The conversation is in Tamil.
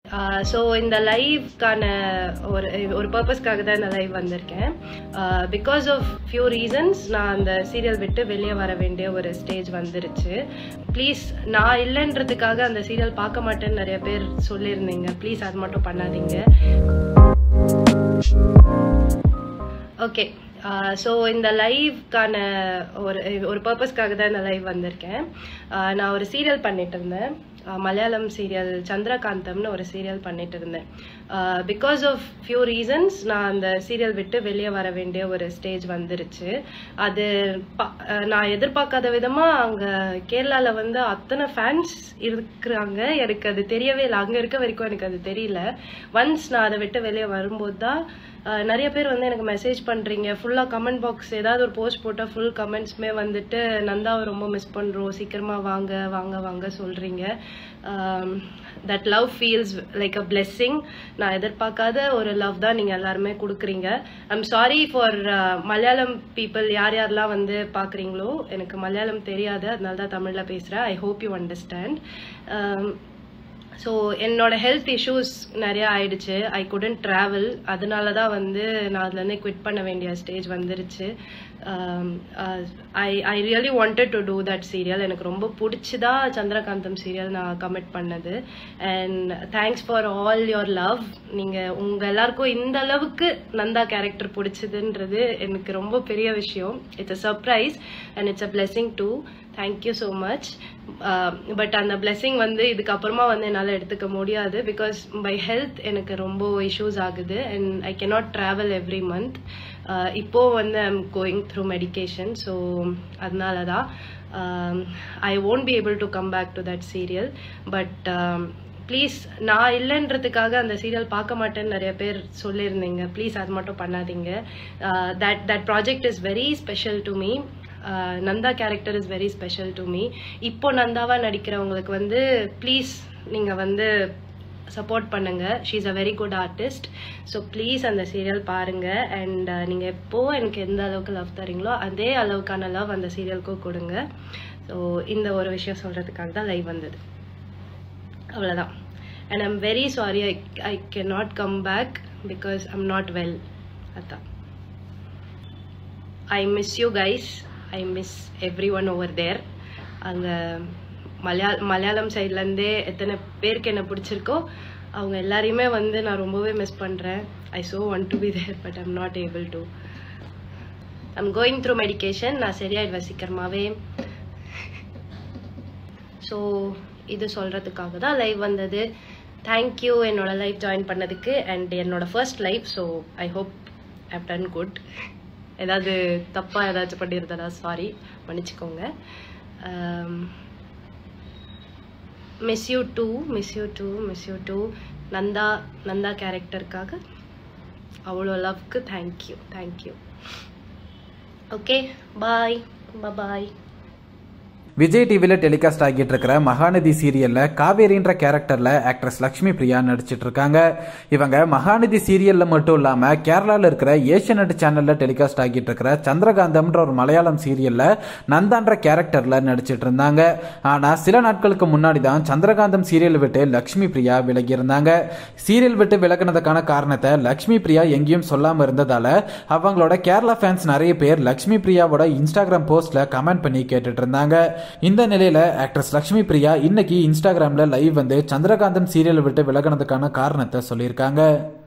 ஸோ இந்த லைவ்க்கான ஒரு ஒரு பர்பஸ்க்காக தான் இந்த லைவ் வந்திருக்கேன் பிகாஸ் ஆஃப் ஃபியூ ரீசன்ஸ் நான் அந்த சீரியல் விட்டு வெளியே வர வேண்டிய ஒரு ஸ்டேஜ் வந்துருச்சு ப்ளீஸ் நான் இல்லைன்றதுக்காக அந்த சீரியல் பார்க்க மாட்டேன்னு நிறைய பேர் சொல்லியிருந்தீங்க ப்ளீஸ் அது மட்டும் பண்ணாதீங்க ஓகே ஸோ இந்த லைவ்க்கான ஒரு ஒரு பர்பஸ்க்காக தான் இந்த லைவ் வந்திருக்கேன் ஆஹ் நான் ஒரு சீரியல் பண்ணிட்டு இருந்தேன் ஆஹ் மலையாளம் சீரியல் சந்திரகாந்தம்னு ஒரு சீரியல் பண்ணிட்டு இருந்தேன் பிகாஸ் ஆஃப் ஃபியூ ரீசன்ஸ் நான் அந்த சீரியல் விட்டு வெளியே வர வேண்டிய ஒரு ஸ்டேஜ் வந்துருச்சு அது ப- ஆஹ் நான் எதிர்பார்க்காத விதமாக அங்கே கேரளாவில் வந்து அத்தனை ஃபேன்ஸ் இருக்கிறாங்க எனக்கு அது தெரியவே இல்லை அங்கே இருக்க வரைக்கும் எனக்கு அது தெரியல ஒன்ஸ் நான் அதை விட்டு வெளியே வரும்போது தான் ஆஹ் நிறைய பேர் வந்து எனக்கு மெசேஜ் பண்றீங்க ஃபுல்லா கமெண்ட் பாக்ஸ் ஏதாவது ஒரு போஸ்ட் போட்டா ஃபுல் கமெண்ட்ஸ்மே வந்துட்டு நந்தாவை ரொம்ப மிஸ் பண்றோம் சீக்கிரமா வாங்க வாங்க வாங்க சொல்றீங்க that love feels like a blessing நான் எதிர்பார்க்காத ஒரு லவ் தான் நீங்க எல்லாருமே கொடுக்குறீங்க I'm sorry for Malayalam people யார் யாரெல்லாம் வந்து பாக்குறீங்களோ எனக்கு மலையாளம் தெரியாது அதனால தான் தமிழ்ல பேசுறேன் I hope you understand so என்னோட ஹெல்த் இஷ்யூஸ் நிறைய ஆயிடுச்சு ஐ குடன் ட்ராவல் அதனால தான் வந்து நான் அதுலேருந்தே குவிட் பண்ண வேண்டிய ஸ்டேஜ் வந்துருச்சு I I really wanted to do that serial எனக்கு ரொம்ப பிடிச்சதா சந்திரகாந்தம் சீரியல் நான் கமிட் பண்ணது and thanks for all your love நீங்கள் உங்கள் எல்லாருக்கும் இந்த அளவுக்கு நந்தா கேரக்டர் பிடிச்சதுன்றது எனக்கு ரொம்ப பெரிய விஷயம் it's a surprise and it's a blessing too thank you so much but அந்த blessing வந்து இதுக்கப்புறமா வந்து என்னால் எடுத்துக்க முடியாது பிகாஸ் பை ஹெல்த் எனக்கு ரொம்ப இஷ்யூஸ் ஆகுது and I cannot travel every month இப்போ வந்து I'm going through medication so அதனால தான் I won't be able to come back to that serial but please நான் இல்லைன்றதுக்காக அந்த சீரியல் பார்க்க மாட்டேன்னு நிறைய பேர் சொல்லியிருந்தீங்க ப்ளீஸ் அது மட்டும் பண்ணாதீங்க that that project is very special to me Nanda character is very special to me இப்போ நந்தாவா நடிக்கிறவங்களுக்கு வந்து ப்ளீஸ் நீங்கள் வந்து சப்போர்ட் பண்ணுங்க she is a very good artist so please அந்த சீரியல் பாருங்க அண்ட் நீங்கள் எப்போ எனக்கு எந்த அளவுக்கு லவ் தரீங்களோ அதே அளவுக்கான லவ் அந்த சீரியலுக்கும் கொடுங்க ஸோ இந்த ஒரு விஷயம் சொல்றதுக்காக தான் லைவ் வந்தது அவ்வளோதான் and I'm very sorry I I can not come back because I'm not well அதான் I miss you guys I miss everyone over there அங்கே மலையாள மலையாளம் சைட்லேருந்தே எத்தனை பேருக்கு என்ன பிடிச்சிருக்கோ அவங்க எல்லாரையுமே வந்து நான் ரொம்பவே மிஸ் பண்ணுறேன் I so want to be there but I'm not able to I'm going through medication நான் சரியாயிடுவேன் சீக்கிரமாகவே ஸோ இது சொல்கிறதுக்காக தான் லைவ் வந்தது தேங்க்யூ என்னோட லைவ் ஜாயின் பண்ணதுக்கு அண்ட் என்னோட first live so I hope I've done good ஏதாவது தப்பாக ஏதாச்சும் பண்ணியிருந்தனா சாரி மன்னிச்சுக்கோங்க miss you too miss you too miss you too Nanda Nanda கேரக்டருக்காக அவ்வளோ லவ்க்கு thank you thank you okay bye bye Vijay டிவியில் டெலிகாஸ்ட் ஆகிட்டு இருக்கிற மகாநதி சீரியல்ல காவேரின்ற கேரக்டர்ல ஆக்ட்ரஸ் லக்ஷ்மி பிரியா நடிச்சிட்டு இருக்காங்க இவங்க மகாநதி சீரியல்ல மட்டும் இல்லாம கேரளால இருக்கிற ஏஷியநெட் சேனல்ல டெலிகாஸ்ட் ஆகிட்டு இருக்கிற சந்திரகாந்தம்ன்ற ஒரு மலையாளம் சீரியல்ல நந்தான்ற கேரக்டர்ல நடிச்சிட்டு இருந்தாங்க ஆனா சில நாட்களுக்கு முன்னாடி தான் சந்திரகாந்தம் சீரியல் விட்டு லக்ஷ்மி பிரியா விலகி இருந்தாங்க சீரியல் விட்டு விலகினதுக்கான காரணத்தை லக்ஷ்மி பிரியா எங்கேயும் சொல்லாம இருந்ததால அவங்களோட கேரளா ஃபேன்ஸ் நிறைய பேர் லக்ஷ்மி பிரியாவோட இன்ஸ்டாகிராம் போஸ்ட்ல கமெண்ட் பண்ணி கேட்டுட்டு இருந்தாங்க இந்த நிலையில ஆக்ட்ரஸ் லக்ஷ்மி பிரியா இன்னைக்கு இன்ஸ்டாகிராம்ல லைவ் வந்து சந்திரகாந்தம் சீரியல் விட்டு விலகினதுக்கான காரணத்தை சொல்லியிருக்காங்க